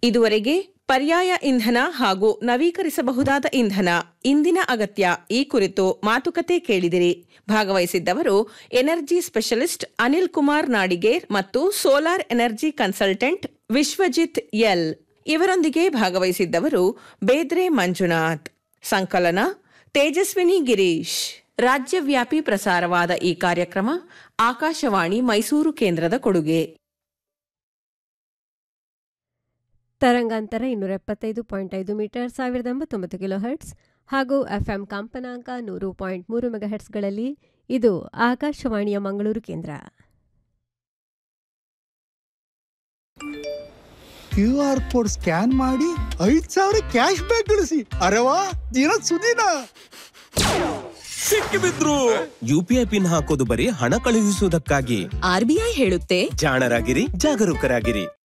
ಇದುವರೆಗೆ ಪರ್ಯಾಯ ಇಂಧನ ಹಾಗೂ ನವೀಕರಿಸಬಹುದಾದ ಇಂಧನ ಇಂದಿನ ಅಗತ್ಯ ಈ ಕುರಿತು ಮಾತುಕತೆ ಕೇಳಿದಿರಿ ಭಾಗವಹಿಸಿದ್ದವರು ಎನರ್ಜಿ ಸ್ಪೆಷಲಿಸ್ಟ್ ಅನಿಲ್ ಕುಮಾರ್ ನಾಡಿಗೇರ್ ಮತ್ತು solar energy consultant Vishwajith L ಇವರೊಂದಿಗೆ ಭಾಗವಹಿಸಿದ್ದವರು ಬೇದ್ರೆ ಮಂಜುನಾಥ್ ಸಂಕಲನ ತೇಜಸ್ವಿನಿ ಗಿರೀಶ್ ರಾಜ್ಯವ್ಯಾಪಿ ಪ್ರಸಾರವಾದ ಈ ಕಾರ್ಯಕ್ರಮ ಆಕಾಶವಾಣಿ ಮೈಸೂರು ಕೇಂದ್ರದ ಕೊಡುಗೆ ತರಂಗಾಂತರ ಇನ್ನೂರ ಎಪ್ಪತ್ತೈದು ಪಾಯಿಂಟ್ ಐದು ಮೀಟರ್ ಸಾವಿರದ ಎಂಬತ್ತೊಂಬತ್ತು ಕಿಲೋ ಹರ್ಟ್ಸ್ ಹಾಗೂ ಎಫ್ಎಂ ಕಂಪನಾಂಕ ನೂರು ಪಾಯಿಂಟ್ ಮೂರು ಮೆಗಾಹೆಟ್ಸ್ಗಳಲ್ಲಿ ಇದು ಆಕಾಶವಾಣಿಯ ಮಂಗಳೂರು ಕೇಂದ್ರ ಕ್ಯೂ ಆರ್ ಕೋಡ್ ಸ್ಕ್ಯಾನ್ ಮಾಡಿ ಐದ್ ಸಾವಿರ ಕ್ಯಾಶ್ ಬ್ಯಾಕ್ ಗಳಿಸಿ ಅರೆವಾ ದಿನ ಸುದಿನ ಸಿಕ್ಕಿಬಿದ್ರು ಯುಪಿಐ ಪಿನ್ ಹಾಕೋದು ಬರೀ ಹಣ ಕಳುಹಿಸುವುದಕ್ಕಾಗಿ ಆರ್ಬಿಐ ಹೇಳುತ್ತೆ ಜಾಣರಾಗಿರಿ ಜಾಗರೂಕರಾಗಿರಿ